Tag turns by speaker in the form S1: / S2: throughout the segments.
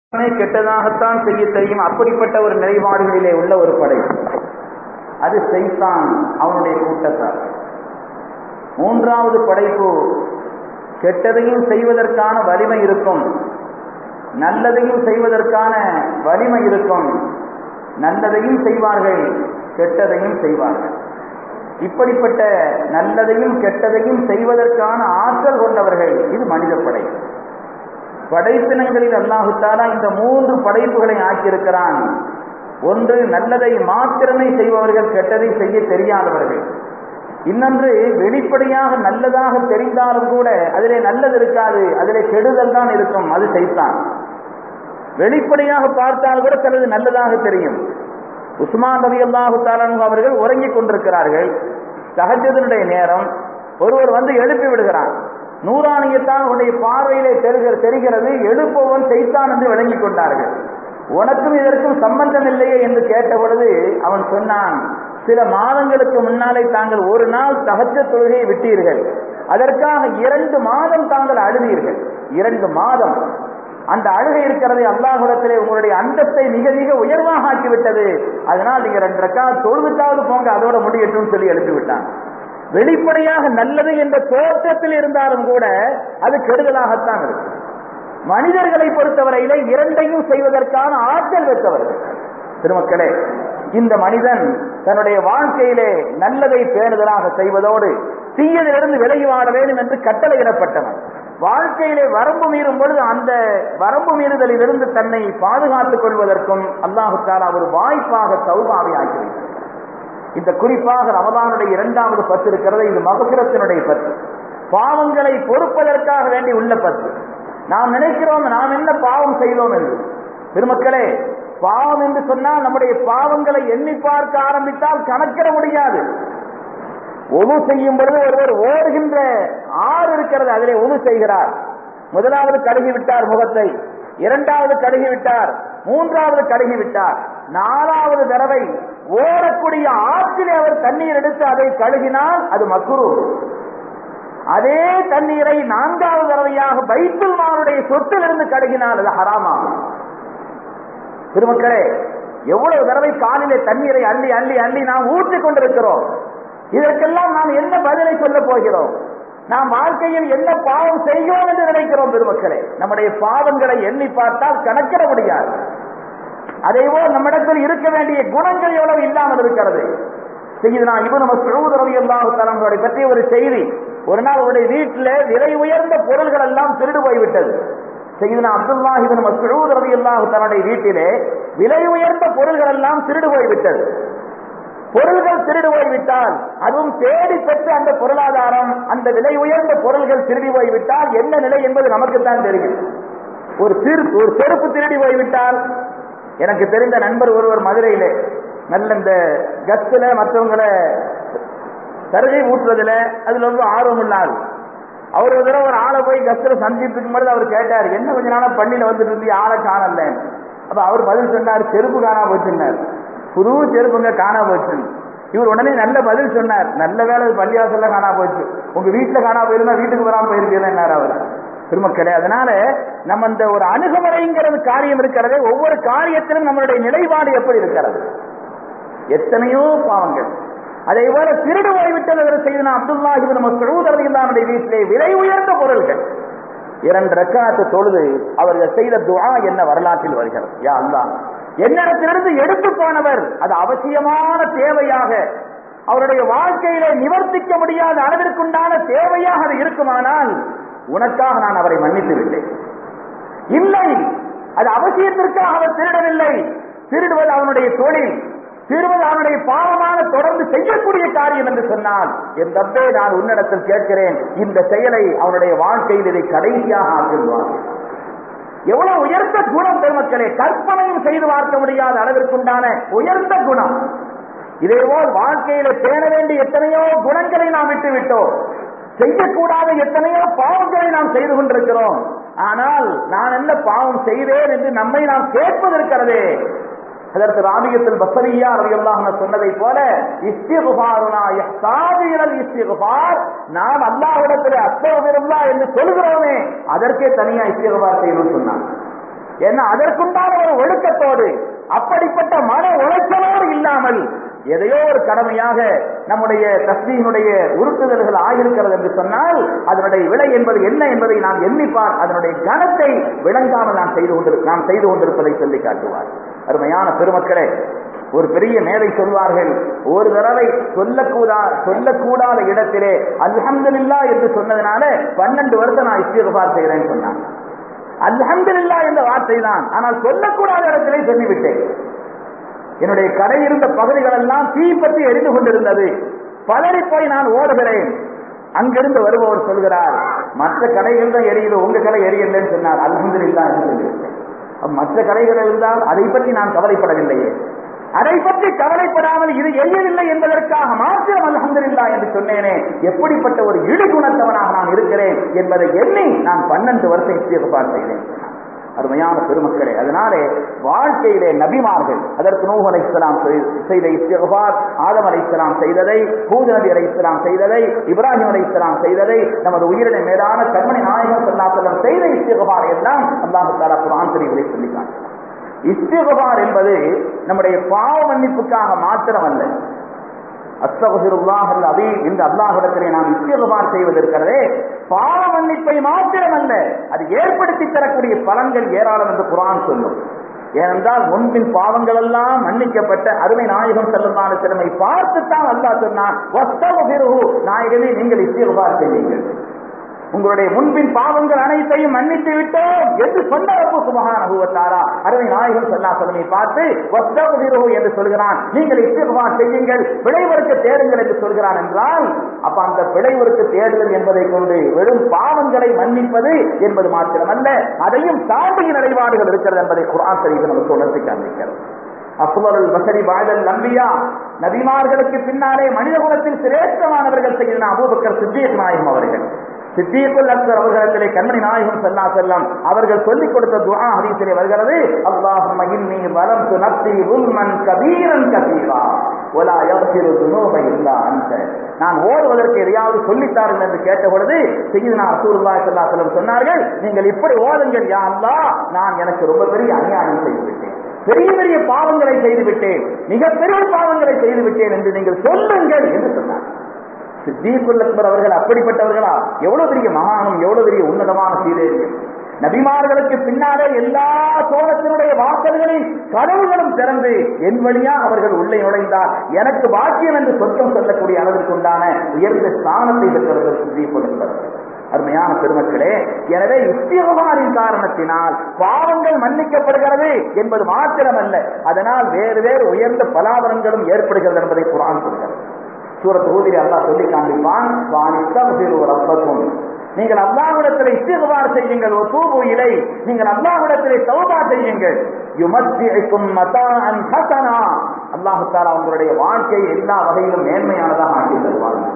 S1: கெட்டதாகத்தான் செய்ய தெரியும் அப்படிப்பட்ட ஒரு நிலைப்பாடுகளிலே உள்ள ஒரு படை அது செய்தான் அவனுடைய கூட்டத்தார் மூன்றாவது படைப்பு கெட்டதையும் செய்வதற்கான வலிமை இருக்கும் நல்லதையும் செய்வதற்கான வலிமை இருக்கும் நல்லதையும் செய்வார்கள் கெட்டதையும் செய்வார்கள் இப்படிப்பட்ட நல்லதையும் கெட்டதையும் செய்வதற்கான ஆற்றல் கொண்டவர்கள் இது மனித படை படைப்பினங்களில் அல்லாஹுத்தாலா இந்த மூன்று படைப்புகளை ஆக்கியிருக்கிறான் ஒன்று நல்லதை மாத்திரமே செய்பவர்கள் கெட்டதை செய்ய தெரியாதவர்கள் இன்னொன்று வெளிப்படையாக நல்லதாக தெரிந்தாலும் கூட அதிலே நல்லது இருக்காது அதிலே கெடுதல் தான் இருக்கும் அது செய்தான் வெளிப்படையாக பார்த்தால் கூட சிலது நல்லதாக தெரியும் உஸ்மான் ரவி அல்லாஹு தாலானு அவர்கள் உறங்கிக் கொண்டிருக்கிறார்கள் சகஜதனுடைய நேரம் ஒருவர் வந்து எழுப்பி விடுகிறான் நூறாணியத்தான் உன்னுடைய பார்வையிலே தெரிகிற தெரிகிறது எழுப்பவன் செய்தான் என்று விளங்கிக் கொண்டார்கள் உனக்கும் இதற்கும் சம்பந்தம் இல்லையே என்று கேட்ட பொழுது அவன் சொன்னான் சில மாதங்களுக்கு முன்னாலே தாங்கள் ஒரு நாள் சகஜ தொழுகையை விட்டீர்கள் அதற்காக இரண்டு மாதம் தாங்கள் அழுதீர்கள் இரண்டு மாதம் அந்த அழுகை இருக்கிறதை அல்லாஹுடத்திலே உங்களுடைய அந்தத்தை மிக மிக உயர்வாக ஆக்கிவிட்டது அதனால் நீங்க ரெண்டு ரக்கா தொழுதுட்டாவது போங்க அதோட முடியட்டும் சொல்லி எழுப்பி விட்டான் வெளிப்படையாக நல்லது என்ற தோற்றத்தில் இருந்தாலும் கூட அது கெடுதலாகத்தான் இருக்கு மனிதர்களை பொறுத்தவரையிலே இரண்டையும் செய்வதற்கான ஆற்றல் பெற்றவர்கள் திருமக்களே இந்த மனிதன் தன்னுடைய வாழ்க்கையிலே நல்லதை பேணுதலாக செய்வதோடு தீயதிலிருந்து விலகி வாழ வேண்டும் என்று கட்டளையிடப்பட்டவன் வாழ்க்கையிலே வரம்பு மீறும் பொழுது அந்த வரம்பு மீறுதலிலிருந்து தன்னை பாதுகாத்துக் கொள்வதற்கும் அல்லாஹு தாலா ஒரு வாய்ப்பாக சௌபாவை ஆக்கி இந்த குறிப்பாக ரமதானுடைய இரண்டாவது பத்து இருக்கிறது இது மகசிரத்தினுடைய பத்து பாவங்களை பொறுப்பதற்காக வேண்டி உள்ள பத்து நாம் நினைக்கிறோம் நாம் என்ன பாவம் செய்தோம் என்று பெருமக்களே பாவம் என்று சொன்னால் நம்முடைய பாவங்களை எண்ணி பார்க்க ஆரம்பித்தால் கணக்கிட முடியாது ஒழு செய்யும் பொழுது ஒருவர் ஓடுகின்ற ஆறு இருக்கிறது அதிலே ஒழு செய்கிறார் முதலாவது கழுகி விட்டார் முகத்தை இரண்டாவது கழுகி விட்டார் மூன்றாவது கழுகி விட்டார் நாலாவது தடவை ஓடக்கூடிய ஆற்றிலே அவர் தண்ணீர் எடுத்து அதை கழுகினால் அது மக்குரு அதே தண்ணீரை நான்காவது தடவையாக பைத்துல் மானுடைய சொத்திலிருந்து கழுகினால் அது ஹராமா திருமக்களே எவ்வளவு தடவை காலிலே தண்ணீரை அள்ளி அள்ளி அள்ளி நாம் ஊற்றிக் கொண்டிருக்கிறோம் இதற்கெல்லாம் நாம் என்ன பதிலை சொல்ல போகிறோம் நாம் வாழ்க்கையில் என்ன பாவம் செய்கிறோம் என்று நினைக்கிறோம் பெருமக்களே நம்முடைய பாவங்களை எண்ணி பார்த்தால் கணக்கிட முடியாது அதேபோ நம்மிடத்தில் இருக்க வேண்டிய குணங்கள் எவ்வளவு இல்லாமல் இருக்கிறது செய்யுதுனா இவன் நம்ம சுழுவுதரவி அல்லாஹு தலைமுறை பற்றிய ஒரு செய்தி ஒரு நாள் அவருடைய வீட்டில் விலை உயர்ந்த பொருள்கள் எல்லாம் திருடு போய்விட்டது செய்யுதுனா அப்துல்லா இவன் மசூத் ரவி அல்லாஹு தன்னுடைய வீட்டிலே விலை உயர்ந்த பொருள்கள் எல்லாம் திருடு போய்விட்டது பொருள்கள் திருடு போய்விட்டால் அதுவும் தேடி பெற்ற அந்த பொருளாதாரம் அந்த விலை உயர்ந்த பொருள்கள் திருடி போய்விட்டால் என்ன நிலை என்பது நமக்குத்தான் தெரியும் ஒரு சிறு ஒரு செருப்பு திருடி போய்விட்டால் எனக்கு தெரிந்த நண்பர் ஒருவர் மதுரையிலே நல்ல இந்த கத்துல மற்றவங்களை சருகை ஊற்றுவதில் அதுல ரொம்ப ஆர்வம் இல்லாது அவர் ஒரு தடவை ஒரு ஆளை போய் கஸ்திர சந்திப்புக்கும் பொழுது அவர் கேட்டார் என்ன கொஞ்ச நாளா பள்ளியில வந்துட்டு இருந்து ஆளை காணல அப்ப அவர் பதில் சொன்னார் செருப்பு காணா போச்சுன்னார் புது செருப்புங்க காணா போச்சு இவர் உடனே நல்ல பதில் சொன்னார் நல்ல வேலை பள்ளியாசல்ல காணா போச்சு உங்க வீட்டுல காணா போயிருந்தா வீட்டுக்கு வராம போயிருக்கேன் அவர் திருமக்களே அதனால நம்ம இந்த ஒரு அணுகுமுறைங்கிறது காரியம் இருக்கிறது ஒவ்வொரு காரியத்திலும் நம்மளுடைய நிலைப்பாடு எப்படி இருக்கிறது எத்தனையோ பாவங்கள் அதே போல திருடு போய்விட்டது செய்தனா அப்துல்லா இவன் மசூதரவில்லானுடைய வீட்டிலே விலை உயர்ந்த பொருள்கள் இரண்டு ரக்காத்து தொழுது அவர்கள் செய்த துவா என்ன வரலாற்றில் வருகிறது யா அல்லா என்னிடத்திலிருந்து எடுத்து போனவர் அது அவசியமான தேவையாக அவருடைய வாழ்க்கையிலே நிவர்த்திக்க முடியாத அளவிற்குண்டான தேவையாக அது இருக்குமானால் உனக்காக நான் அவரை மன்னித்து விட்டேன் இல்லை அது அவசியத்திற்காக அவர் திருடவில்லை திருடுவது அவனுடைய தொழில் திருவது அவனுடைய பாவமான தொடர்ந்து செய்யக்கூடிய காரியம் என்று சொன்னால் என் தப்பே நான் உன்னிடத்தில் கேட்கிறேன் இந்த செயலை அவனுடைய வாழ்க்கையில் இதை கடைசியாக ஆக்கிடுவான் எவ்வளவு உயர்ந்த குணம் பெருமக்களே கற்பனையும் செய்து பார்க்க முடியாத அளவிற்குண்டான உயர்ந்த குணம் இதேபோல் வாழ்க்கையில பேண வேண்டிய எத்தனையோ குணங்களை நாம் விட்டு விட்டோம் செய்யக்கூடாத எத்தனையோ பாவங்களை நாம் செய்து கொண்டிருக்கிறோம் ஆனால் நான் என்ன பாவம் செய்தேன் என்று நம்மை நாம் கேட்பதற்கிறதே அதற்கு ராமியத்தில் பசரியா ரவியல்லாஹ் சொன்னதை போல இஸ்திகுபாருனா சாதிகள் இஸ்திகுபார் நாம் அல்லாஹ்விடத்தில் அஸ்தகபிருல்லா என்று சொல்கிறோமே அதற்கே தனியா இஸ்திகுபார் செய்யணும்னு சொன்னான் ஏன்னா அதற்குண்டான ஒரு ஒழுக்கத்தோடு அப்படிப்பட்ட மன உளைச்சலோடு இல்லாமல் எதையோ ஒரு கடமையாக நம்முடைய தஸ்மீனுடைய உருட்டுதல்கள் ஆகியிருக்கிறது என்று சொன்னால் அதனுடைய விலை என்பது என்ன என்பதை நாம் எண்ணிப்பார் அதனுடைய கனத்தை விளங்காமல் நாம் செய்து கொண்டிரு நாம் செய்து கொண்டிருப்பதை சொல்லி காட்டுவார் அருமையான பெருமக்களே ஒரு பெரிய மேதை சொல்வார்கள் ஒரு தடவை சொல்லக்கூடா சொல்லக்கூடாத இடத்திலே அல்ஹம்துலில்லா என்று சொன்னதுனால பன்னெண்டு வருஷம் நான் இஸ்திகபார் செய்கிறேன்னு சொன்னான் அல்ஹம்துலில்லா என்ற வார்த்தை தான் ஆனால் சொல்லக்கூடாத இடத்திலே சொல்லிவிட்டேன் என்னுடைய கடை இருந்த பகுதிகள் எல்லாம் தீ பற்றி எரிந்து கொண்டிருந்தது பதறி போய் நான் ஓடுகிறேன் அங்கிருந்து வருபவர் சொல்கிறார் மற்ற கடைகள் தான் எரியுது உங்க கடை எரியலன்னு சொன்னார் அல்ஹம்துலில்லா என்று சொல்லிவிட்டேன் அப்ப மற்ற கடைகள் இருந்தால் அதை பற்றி நான் கவலைப்படவில்லையே அதை பற்றி கவலைப்படாமல் இது எரியவில்லை என்பதற்காக மாத்திரம் அல்ஹம்துலில்லா என்று சொன்னேனே எப்படிப்பட்ட ஒரு இடுகுணத்தவனாக நான் இருக்கிறேன் என்பதை எண்ணி நான் பன்னெண்டு வருஷம் இஸ்திகபார் செய்தேன் அருமையான பெருமக்களே அதனாலே வாழ்க்கையிலே நபிமார்கள் அதற்கு நூஹ் அலை இஸ்லாம் செய்த இஸ்திகபார் ஆதம் அலை இஸ்லாம் செய்ததை ஹூத் நபி அலை இஸ்லாம் செய்ததை இப்ராஹிம் அலை இஸ்லாம் செய்ததை நமது உயிரினை மேலான கண்மணி நாயகம் சல்லா செல்லம் செய்த இஸ்திகபார் எல்லாம் அல்லாஹு தாலா குரான் தெரிவிலை சொல்லி காட்டுகிறார் இஸ்திகபார் என்பது நம்முடைய பாவ மன்னிப்புக்காக மாத்திரம் அல்ல அஸ்தகுல்லாஹ் அபி இந்த அல்லாஹிடத்திலே நாம் இஸ்திகபார் செய்வதற்கிறதே பாவ மன்னிப்பை மாத்திரம் அல்ல அது ஏற்படுத்தி தரக்கூடிய பலன்கள் ஏராளம் என்று குரான் சொல்லும் ஏனென்றால் முன்பின் பாவங்கள் எல்லாம் மன்னிக்கப்பட்ட அருமை நாயகம் செல்லமான திறமை பார்த்துத்தான் அல்லாஹ் சொன்னான் நாயகமே நீங்கள் இஸ்திகபார் செய்யுங்கள் உங்களுடைய முன்பின் பாவங்கள் அனைத்தையும் மன்னித்து விட்டோம் என்று சொன்ன ரப்பு மகானகுவத்தாரா அருமை நாயகம் சொல்லா சொல்லமை பார்த்து வஸ்தகுதிரோ என்று சொல்கிறான் நீங்கள் இஸ்திகபார் செய்யுங்கள் விளைவருக்கு தேடுங்கள் என்று சொல்கிறான் என்றால் அப்ப அந்த விளைவருக்கு தேடுதல் என்பதை கொண்டு வெறும் பாவங்களை மன்னிப்பது என்பது மாத்திரமல்ல அதையும் தாண்டிய நிலைப்பாடுகள் இருக்கிறது என்பதை குரான் தெரிவித்து நமக்கு உணர்த்தி காண்பிக்கிறது அப்துல் பசரி பாதல் நம்பியா நபிமார்களுக்கு பின்னாலே மனித குலத்தில் சிரேஷ்டமானவர்கள் செய்கிற அபூபக்கர் சித்தியக் நாயகம் அவர்கள் சித்தியக்குல் அக்சர் அவர்களிடத்திலே கண்மணி நாயகம் செல்லா செல்லம் அவர்கள் சொல்லிக் கொடுத்த துஆ ஹதீஸிலே வருகிறது அல்லாஹும்ம இன்னி வலம்து நஃப்ஸி ظلمன் கபீரன் கபீரா ولا يغفر الذنوب الا انت நான் ஓடுவதற்கு எதையாவது சொல்லித்தார்கள் என்று கேட்ட பொழுது செய்யுதுனா ரசூலுல்லாஹி ஸல்லல்லாஹு அலைஹி வஸல்லம் சொன்னார்கள் நீங்கள் இப்படி ஓதுங்கள் யா அல்லாஹ் நான் எனக்கு ரொம்ப பெரிய அநியாயம் செய்து விட்டேன் பெரிய பெரிய பாவங்களை செய்து விட்டேன் மிகப்பெரிய பாவங்களை செய்து விட்டேன் என்று நீங்கள் சொல்லுங்கள் என்று சொன்னார் சித்தீக்குல் அக்பர் அவர்கள் அப்படிப்பட்டவர்களா எவ்வளவு பெரிய மகானம் எவ்வளவு பெரிய உன்னதமான சீரேரியம் நபிமார்களுக்கு பின்னாலே எல்லா சோழத்தினுடைய வாசல்களில் கதவுகளும் திறந்து என் வழியா அவர்கள் உள்ளே நுழைந்தார் எனக்கு பாக்கியம் என்று சொர்க்கம் சொல்லக்கூடிய அளவிற்குண்டான உயர்ந்த ஸ்தானத்தை பெற்றவர்கள் சித்தீக்குல் அக்பர் அருமையான பெருமக்களே எனவே இஸ்திகமாரின் காரணத்தினால் பாவங்கள் மன்னிக்கப்படுகிறது என்பது மாத்திரமல்ல அதனால் வேறு வேறு உயர்ந்த பலாபலன்களும் ஏற்படுகிறது என்பதை குரான் சொல்கிறது சூரத் ஊதிரி அல்லாஹ் சொல்லி காண்பிப்பான் ரப்பக்கும் நீங்கள் அல்லாஹ்விடத்தில் இஸ்திகபார் செய்யுங்கள் ஒரு தூபு இலை நீங்கள் அல்லாஹ்விடத்தில் தௌபா செய்யுங்கள் யுமத்திக்கும் மதான் ஹசனா அல்லாஹு தாலா உங்களுடைய வாழ்க்கை எல்லா வகையிலும் மேன்மையானதாக ஆக்கி தருவார்கள்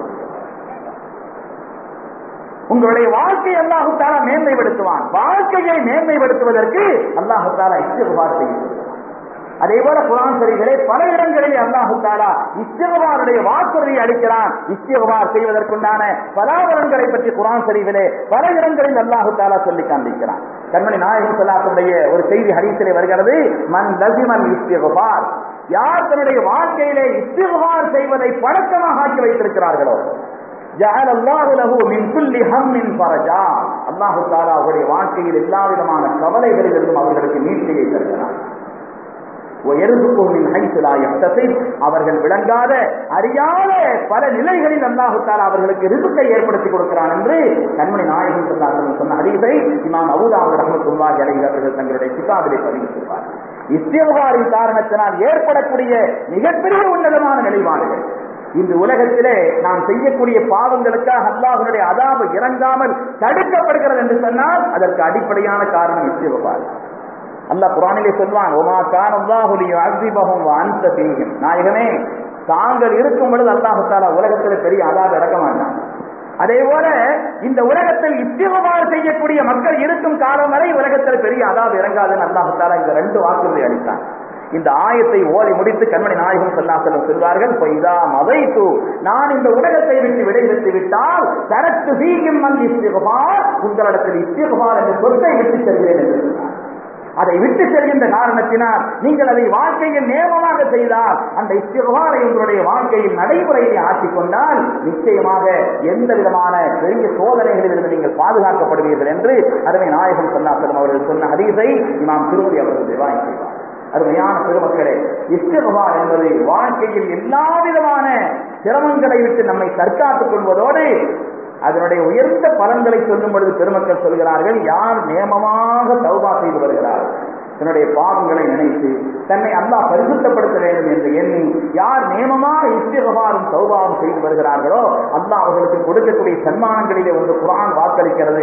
S1: உங்களுடைய வாழ்க்கையை அல்லாஹு தாலா மேன்மைப்படுத்துவான் வாழ்க்கையை மேன்மைப்படுத்துவதற்கு அல்லாஹு தாலா இஸ்திகபார் செய்யும் அதே போல குரான் சரிகளே பல இடங்களில் அல்லாஹு தாலா இஸ்திகபாருடைய வாக்குறுதியை அளிக்கிறான் இஸ்திகபார் செய்வதற்குண்டான பலாபலன்களை பற்றி குரான் சரிவிலே பல இடங்களில் அல்லாஹு தாலா சொல்லி காண்பிக்கிறான் கண்மணி நாயகம் சொல்லாத்துடைய ஒரு செய்தி ஹரிசிலே வருகிறது மன் லசிமன் இஸ்திகபார் யார் தன்னுடைய வாழ்க்கையிலே இஸ்திகபார் செய்வதை பழக்கமாக ஆக்கி வைத்திருக்கிறார்களோ ஜஅல அல்லாஹு லஹு மின் குல்லி ஹம்மின் ஃபரஜா அல்லாஹ் தஆலா அவருடைய வாழ்க்கையில் எல்லா விதமான கவலைகளிலிருந்தும் அவர்களுக்கு மீட்சியை தருகிறார் அவர்கள் விளங்காத அறியாத பல நிலைகளில் அல்லாஹு தாலா அவர்களுக்கு ரிசுக்கை ஏற்படுத்தி கொடுக்கிறான் என்று கண்மணி நாயகம் சொன்னார்கள் சொன்ன அறிவை இமாம் அபுதாபு ரஹமத்துல்லாஹி அலைஹி அவர்கள் தங்களுடைய கிதாபிலே பதிவு செய்வார் இஸ்தியகாரின் காரணத்தினால் ஏற்படக்கூடிய மிகப்பெரிய உன்னதமான நிலைப்பாடுகள் இந்த உலகத்திலே நாம் செய்யக்கூடிய பாவங்களுக்காக அல்லாஹனுடைய அதாபு இறங்காமல் தடுக்கப்படுகிறது என்று சொன்னால் அதற்கு அடிப்படையான காரணம் இஸ்தியகார் அல்லாஹ் குரானிலே சொல்வான் ஒமா கான் அல்லாஹுலி அசிபஹும் அன்த ஃபீஹிம் நாயகமே தாங்கள் இருக்கும் பொழுது அல்லாஹு தாலா உலகத்தில் பெரிய அதாப இறக்க மாட்டான் அதே போல இந்த உலகத்தில் இத்தியமாறு செய்யக்கூடிய மக்கள் இருக்கும் காலம் வரை உலகத்தில் பெரிய அதாபு இறங்காதுன்னு அல்லாஹு தாலா இந்த ரெண்டு வாக்குறுதி அளித்தான் இந்த ஆயத்தை ஓதி முடித்து கண்மணி நாயகம் சொல்லாசலம் சொல்வார்கள் பொய்தா மதைத்து நான் இந்த உலகத்தை விட்டு விடைபெற்று விட்டால் தனக்கு சீகம் வந்து இஸ்திகுமார் உங்களிடத்தில் இஸ்திகுமார் என்ற சொற்கை விட்டு செல்கிறேன் என்று சொன்னார் அதை விட்டு செல்கின்ற காரணத்தினால் நீங்கள் அதை வாழ்க்கையில் நேமமாக செய்தால் அந்த இஸ்திகாரை உங்களுடைய வாழ்க்கையில் நடைமுறையை ஆக்கிக் கொண்டால் நிச்சயமாக எந்த விதமான பெரிய சோதனைகளிலிருந்து நீங்கள் பாதுகாக்கப்படுவீர்கள் என்று அருமை நாயகம் சொன்னாசலம் அவர்கள் சொன்ன ஹதீஸை இமாம் திருமதி அவர்கள் விவாதம் செய்வார் அருமையான பெருமக்களே இஷ்டபகா என்பது வாழ்க்கையில் எல்லா விதமான சிரமங்களை விட்டு நம்மை தற்காத்துக் கொள்வதோடு அதனுடைய உயர்ந்த பலன்களை சொல்லும் பொழுது பெருமக்கள் சொல்கிறார்கள் யார் நேமமாக தௌபா செய்து வருகிறார் தன்னுடைய பாவங்களை நினைத்து தன்னை அல்லாஹ் பரிசுத்தப்படுத்த வேண்டும் என்று எண்ணி யார் நேமமாக இஸ்திகபாரும் சௌபாவும் செய்து வருகிறார்களோ அல்லாஹ் அவர்களுக்கு கொடுக்கக்கூடிய சன்மானங்களிலே ஒன்று குரான் வாக்களிக்கிறது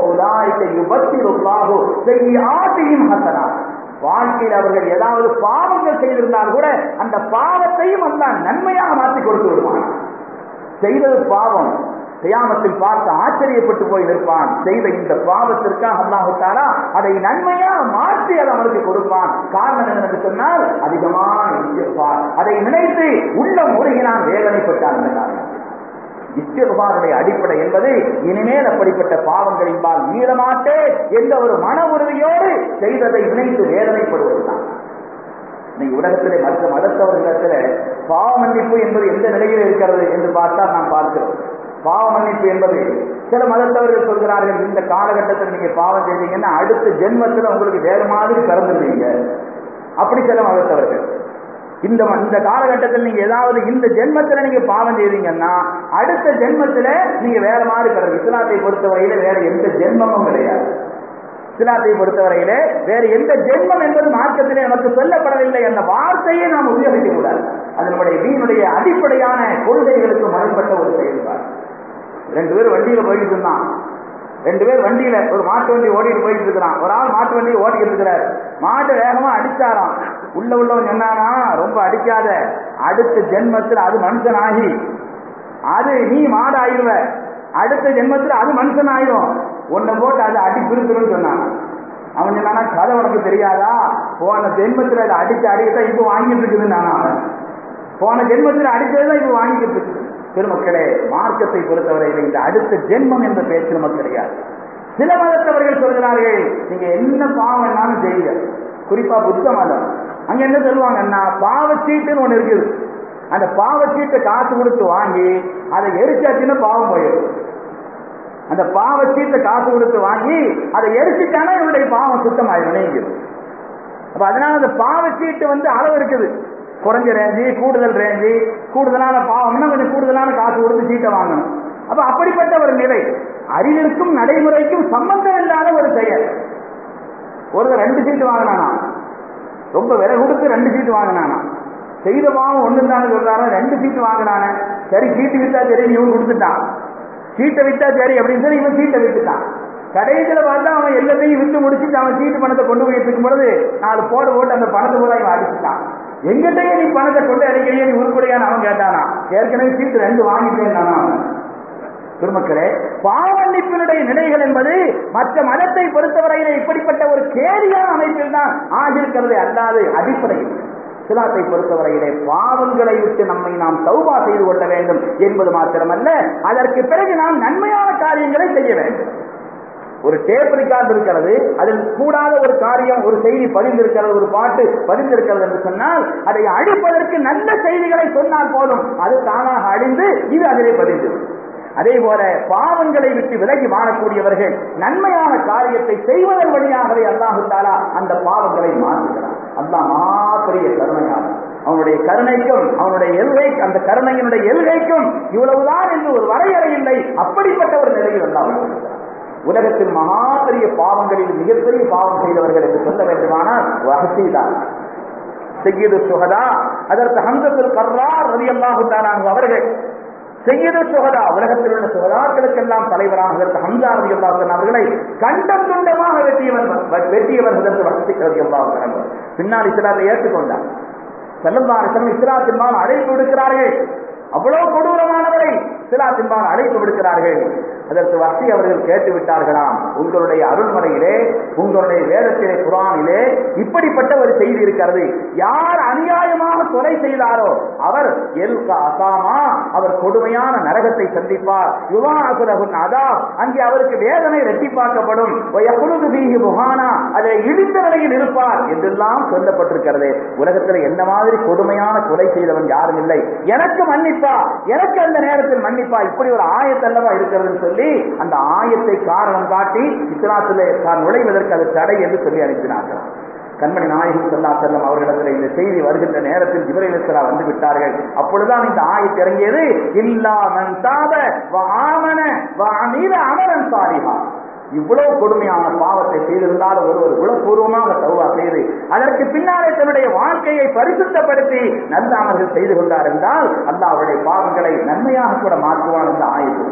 S1: ஆசையும் ஹசனா வாழ்க்கையில் அவர்கள் ஏதாவது பாவங்கள் செய்திருந்தால் கூட அந்த பாவத்தையும் அல்லாஹ் நன்மையாக மாற்றி கொடுத்து விடுவான் செய்தது பாவம் செய்யாமத்தில் பார்த்து ஆச்சரியப்பட்டு போய் நிற்பான் செய்த இந்த பாவத்திற்காக அல்லாஹுத்தாரா அதை நன்மையாக மாற்றி அதை அவனுக்கு கொடுப்பான் காரணம் என்னென்று சொன்னால் அதிகமான இஸ்திஃபார் அதை நினைத்து உள்ள முருகினான் வேதனைப்பட்டான் என்ற காரணம் இஸ்திஃபாருடைய அடிப்படை என்பது இனிமேல் அப்படிப்பட்ட பாவங்களின்பால் மீளமாட்டே என்ற ஒரு மன உறுதியோடு செய்ததை நினைத்து வேதனைப்படுவதுதான் இன்னைக்கு உலகத்திலே மற்ற மதத்தவர்களிடத்தில் பாவ மன்னிப்பு என்பது எந்த நிலையில் இருக்கிறது என்று பார்த்தால் நாம் பார்க்கிறோம் பாவ மன்னிப்பு என்பது சில மதத்தவர்கள் சொல்கிறார்கள் இந்த காலகட்டத்தில் நீங்க பாவம் செய்தீங்கன்னா அடுத்த ஜென்மத்தில் உங்களுக்கு வேறு மாதிரி பிறந்துருவீங்க அப்படி சில மதத்தவர்கள் இந்த இந்த காலகட்டத்தில் நீங்க ஏதாவது இந்த ஜென்மத்துல நீங்க பாவம் செய்தீங்கன்னா அடுத்த ஜென்மத்துல நீங்க வேற மாதிரி பிறகு இஸ்லாத்தை பொறுத்தவரையில வேற எந்த ஜென்மமும் கிடையாது இஸ்லாத்தை பொறுத்தவரையிலே வேறு எந்த ஜென்மம் என்பது மார்க்கத்திலே நமக்கு சொல்லப்படவில்லை என்ற வார்த்தையை நாம் உபயோகிக்க கூடாது அது நம்முடைய வீணுடைய அடிப்படையான கொள்கைகளுக்கு முரண்பட்ட ஒரு செயல்பாடு ரெண்டு பேர் வண்டியில போயிட்டு இருந்தான் ரெண்டு பேர் வண்டியில ஒரு மாட்டு வண்டி ஓடிட்டு போயிட்டு இருக்கிறான் ஒரு ஆள் மாட்டு வண்டி ஓடிக்கிட்டு இருக்கிறாரு மாட்டு வேகமா அடிச்சாராம் உள்ள உள்ளவன் சொன்னானா ரொம்ப அடிக்காத அடுத்த ஜென்மத்தில் அது மனுஷன் ஆகி அது நீ மாடு ஆயிடுவ அடுத்த ஜென்மத்தில் அது மனுஷன் ஆயிடும் உன்னை போட்டு அது அடி பிரித்துருன்னு சொன்னான் அவன் சொன்னானா கதை உனக்கு தெரியாதா போன ஜென்மத்தில் அதை அடிச்சு அடிக்கத்தான் இப்போ வாங்கிட்டு இருக்குதுன்னு அவன் போன ஜென்மத்தில் அடிச்சதுதான் இப்போ வாங்கிட்டு இருக்கு பெருமக்களே மார்க்கத்தை பொறுத்தவரையில் இந்த அடுத்த ஜென்மம் என்ற பேச்சு நமக்கு கிடையாது சில மதத்தவர்கள் சொல்கிறார்கள் நீங்க என்ன பாவம் வேணாலும் செய்யுங்க குறிப்பா புத்த மதம் அங்க என்ன சொல்லுவாங்கன்னா பாவச்சீட்டுன்னு ஒண்ணு இருக்குது அந்த பாவச்சீட்டை காசு கொடுத்து வாங்கி அதை எரிச்சாச்சுன்னா பாவம் போயிடும் அந்த பாவச்சீட்டை காசு கொடுத்து வாங்கி அதை எரிச்சிட்டானா இவருடைய பாவம் சுத்தமாயிடும் நீங்க அப்ப அதனால அந்த பாவச்சீட்டு வந்து அளவு இருக்குது குறைஞ்ச ரேஞ்சு கூடுதல் ரேஞ்சு கூடுதலான பாவம்னா கொஞ்சம் கூடுதலான காசு கொடுத்து சீட்டை வாங்கணும் அப்ப அப்படிப்பட்ட ஒரு நிலை அறிவிற்கும் நடைமுறைக்கும் சம்பந்தம் இல்லாத ஒரு செயல் ஒரு ரெண்டு சீட்டு வாங்கினானா ரொம்ப விலை கொடுத்து ரெண்டு சீட்டு வாங்கினானா செய்த பாவம் ஒண்ணு தானே சொல்றாரு ரெண்டு சீட்டு வாங்கினானே சரி சீட்டு விட்டா சரி இவன் கொடுத்துட்டான் சீட்டை விட்டா சரி அப்படின்னு சொல்லி இவன் சீட்டை விட்டுட்டான் கடைசியில பார்த்தா அவன் எல்லாத்தையும் விட்டு முடிச்சுட்டு அவன் சீட்டு பணத்தை கொண்டு போய் இருக்கும் பொழுது நாலு போட போட்டு அந்த பணத்தை பூரா இவன் அடிச்சுட்டான் எங்கிட்டயே நீ பணத்தை கொண்டு அடிக்கிறிய நீ உருப்படியான்னு அவன் கேட்டானா ஏற்கனவே சீட்டு ரெண்டு வாங்கிட்டேன் அவன் பெருமக்களே பாவமன்னிப்பினுடைய நிலைகள் என்பது மற்ற மதத்தை பொறுத்தவரையில இப்படிப்பட்ட ஒரு கேலியான அமைப்பில் தான் ஆகியிருக்கிறது அல்லாது அடிப்படையில் சிலாத்தை பொறுத்தவரையிலே பாவங்களை விட்டு நம்மை நாம் சௌபா செய்து கொள்ள வேண்டும் என்பது மாத்திரமல்ல அதற்கு பிறகு நாம் நன்மையான காரியங்களை செய்ய வேண்டும் ஒரு டேப் ரெக்கார்டு இருக்கிறது அதில் கூடாத ஒரு காரியம் ஒரு செய்தி பதிந்திருக்கிறது ஒரு பாட்டு பதிந்திருக்கிறது என்று சொன்னால் அதை அழிப்பதற்கு நல்ல செய்திகளை சொன்னால் போதும் அது தானாக அழிந்து இது அதிலே பதிந்துவிடும் அதே போல பாவங்களை விட்டு விலகி வாழக்கூடியவர்கள் நன்மையான காரியத்தை செய்வதன் வழியாகவே அல்லாஹு தாலா அந்த பாவங்களை மாற்றுகிறான் அல்லாஹ் மாத்திரிய கருணையாளர் அவனுடைய கருணைக்கும் அவனுடைய எல்கை அந்த கருணையினுடைய எல்கைக்கும் இவ்வளவுதான் என்று ஒரு வரையறை இல்லை அப்படிப்பட்ட ஒரு நிலையில் அல்லாஹ் உலகத்தில் மகா பெரிய பாவங்களில் மிகப்பெரிய பாவம் செய்தவர்கள் என்று சொல்ல வேண்டுமானால் வகசீதான் செய்யது சுகதா அதற்கு ஹந்தத்தில் கர்ரார் ரவி அல்லாஹு அவர்கள் செய்யது சுகதா உலகத்தில் உள்ள சுகதாக்களுக்கெல்லாம் தலைவரான அதற்கு ஹம்சா ரவி அல்லாஹன் அவர்களை கண்டம் துண்டமாக வெட்டியவர் வெட்டியவர்கள் என்று வசதி ரவி அல்லாஹ் பின்னால் இஸ்லாத்தை ஏற்றுக்கொண்டார் செல்லந்தாரிசம் இஸ்லாத்தின் அழைப்பு விடுக்கிறார்கள் அவ்வளவு கொடூரமானவரை இஸ்லாத்தின்பால் அழைப்பு விடுக்கிறார்கள் அதற்கு வசி அவர்கள் கேட்டு விட்டார்களாம் உங்களுடைய அருள்முறையிலே உங்களுடைய வேதத்திலே குரானிலே இப்படிப்பட்ட ஒரு செய்தி இருக்கிறது யார் அநியாயமாக கொலை செய்தாரோ அவர் எல் அசாமா அவர் கொடுமையான நரகத்தை சந்திப்பார் யுவாசுரகுன் அதா அங்கே அவருக்கு வேதனை ரெட்டிப்பாக்கப்படும் வயகுலுது பீஹி முகானா அதை இடிந்த நிலையில் இருப்பார் என்றெல்லாம் சொல்லப்பட்டிருக்கிறது உலகத்தில் எந்த மாதிரி கொடுமையான கொலை செய்தவன் யாரும் இல்லை எனக்கு மன்னிப்பா எனக்கு அந்த நேரத்தில் மன்னிப்பா இப்படி ஒரு ஆயத்தல்லவா இருக்கிறதுன்னு சொல்லி அந்த ஆயத்தை காரணம் காட்டி இஸ்லாத்திலே தான் நுழைவதற்கு அது தடை என்று சொல்லி அனுப்பினார்கள் கண்மணி நாயகம் சொல்லா செல்லம் அவர்களிடத்தில் இந்த செய்தி வருகின்ற நேரத்தில் ஜிபரேஸ்வரா வந்து விட்டார்கள் அப்பொழுதுதான் இந்த ஆயத்து இறங்கியது இல்லாமன் தாப ஆமன அமீத அமரன் சாரிஹா இவ்வளவு கொடுமையான பாவத்தை செய்திருந்தாலும் ஒருவர் குலப்பூர்வமாக தௌவா செய்து அதற்கு பின்னாலே தன்னுடைய வாழ்க்கையை பரிசுத்தப்படுத்தி நல்ல அமல்கள் செய்து கொண்டார் என்றால் அல்லாஹ் அவருடைய பாவங்களை நன்மையாக கூட மாற்றுவான் என்று ஆயத்து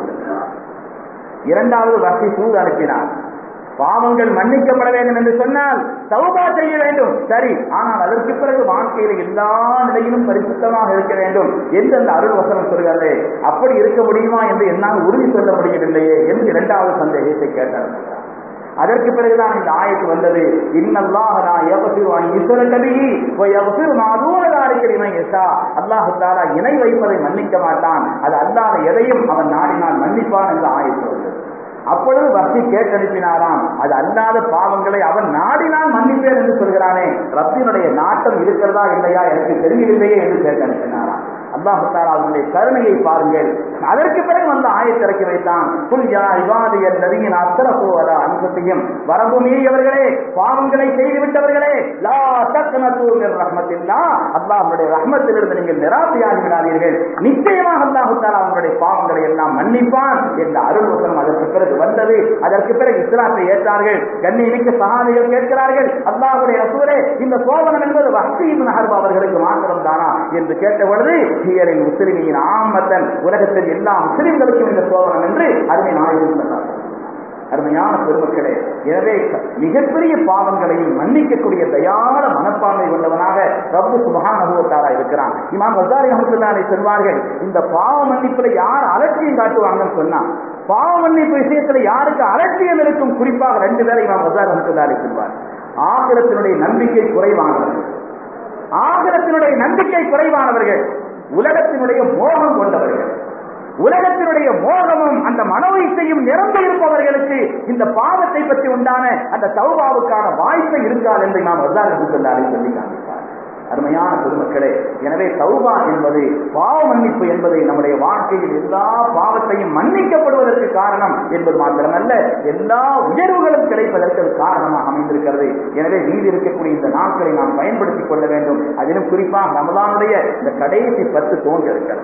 S1: இரண்டாவது வகை தூது அனுப்பினார் பாவங்கள் மன்னிக்கப்பட வேண்டும் என்று சொன்னால் தௌபா செய்ய வேண்டும் சரி ஆனால் அதற்கு பிறகு வாழ்க்கையில் எல்லா நிலையிலும் பரிசுத்தமாக இருக்க வேண்டும் என்று அந்த அருள் வசனம் சொல்கிறது அப்படி இருக்க முடியுமா என்று என்னால் உறுதி சொல்ல முடியவில்லையே என்று இரண்டாவது சந்தேகத்தை கேட்டார் அதற்கு பிறகுதான் இந்த ஆயத்து வந்தது இன்னல்லாஹ் நான் யபசிரு அன் இஸ்ரகபி வ யபசிரு மாதூன தாரிக லிமன் யஷா அல்லாஹ் தஆலா இணை வைப்பதை மன்னிக்க மாட்டான் அது அல்லாத எதையும் அவன் நாடினால் மன்னிப்பான் என்று ஆயத்து வந்தது அப்பொழுது வசி கேட்டனுப்பினாராம் அது அல்லாத பாவங்களை அவன் நாடினால் மன்னிப்பேன் என்று சொல்கிறானே ரப்பினுடைய நாட்டம் இருக்கிறதா இல்லையா எனக்கு தெரியவில்லையே என்று கேட்டனுப்பினாராம் அல்லாஹு தாலா அவனுடைய கருணையை பாருங்கள் அதற்கு பிறகு வந்து ஆயத்திறக்கி வைத்தான் புல்யா இவாதிய நதியின் அத்தரப்போவதா அன்பத்தையும் வரம்பு மீறியவர்களே பாவங்களை செய்துவிட்டவர்களே லா தக்கனத்தூர் ரஹ்மத்தில்லா அல்லாஹுடைய ரஹ்மத்திலிருந்து நீங்கள் நிராசையாகி விடாதீர்கள் நிச்சயமாக அல்லாஹு தாலா அவனுடைய பாவங்களை எல்லாம் மன்னிப்பான் என்ற அருள் வசனம் அதற்கு பிறகு வந்தது அதற்கு பிறகு இஸ்லாத்தை ஏற்றார்கள் கண்ணியமிக்க சகாதிகள் கேட்கிறார்கள் அல்லாஹுடைய ரசூலே இந்த சோதனம் என்பது வசீம் நகர்வு அவர்களுக்கு மாத்திரம் தானா என்று கேட்ட பொழுது ஹியரின் முஸ்லிமியின் ஆமத்தன் உலகத்தில் எல்லா முஸ்லிம்களுக்கும் இந்த சோதனம் என்று அருமை நாயகம் சொன்னார்கள் அருமையான பெருமக்களே எனவே மிகப்பெரிய பாவங்களையும் மன்னிக்கக்கூடிய தயார மனப்பான்மை கொண்டவனாக ரப்பு சுபகானுபவத்தாரா இருக்கிறான் இமாம் ஹசாரி அஹமத்துல்லாரை சொல்வார்கள் இந்த பாவ மன்னிப்புல யார் அலட்சியம் காட்டுவாங்கன்னு சொன்னா பாவ மன்னிப்பு விஷயத்துல யாருக்கு அலட்சியம் இருக்கும் குறிப்பாக ரெண்டு பேரை இமாம் ஹசாரி அஹமத்துல்லாரை சொல்வார் ஆகிரத்தினுடைய நம்பிக்கை குறைவானவர்கள் ஆகிரத்தினுடைய நம்பிக்கை குறைவானவர்கள் உலகத்தினுடைய மோகம் கொண்டவர்கள் உலகத்தினுடைய மோகமும் அந்த மனோயிசையும் நிரம்பி இருப்பவர்களுக்கு இந்த பாவத்தை பற்றி உண்டான அந்த தௌபாவுக்கான வாய்ப்பை இருக்காது என்று நாம் வர்தாரத்துக்குள்ளாரை சொல்லி காண்பிப்பார் அருமையான பெருமக்களே எனவே தௌபா என்பது பாவ மன்னிப்பு என்பது நம்முடைய வாழ்க்கையில் எல்லா பாவத்தையும் மன்னிக்கப்படுவதற்கு காரணம் என்பது மாத்திரமல்ல எல்லா உயர்வுகளும் கிடைப்பதற்கு அது காரணமாக அமைந்திருக்கிறது எனவே மீதி இருக்கக்கூடிய இந்த நாட்களை நாம் பயன்படுத்திக் கொள்ள வேண்டும் அதிலும் குறிப்பாக ரமலானுடைய இந்த கடைசி பத்து தோன்றி இருக்கிறது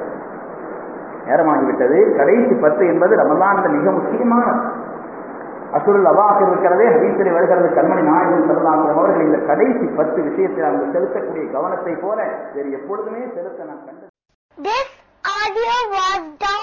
S1: நேரமாகிவிட்டது கடைசி பத்து என்பது ரமலான்ல மிக முக்கியமான அசுருள் அவாக்கர் இருக்கிறதே ஹதீசிலே வருகிறது கண்மணி நாயகம் சரதாசம் அவர்கள் இந்த கடைசி பத்து விஷயத்தில் அவங்க செலுத்தக்கூடிய கவனத்தை போல வேறு எப்பொழுதுமே செலுத்த நான் கண்டது
S2: This audio was done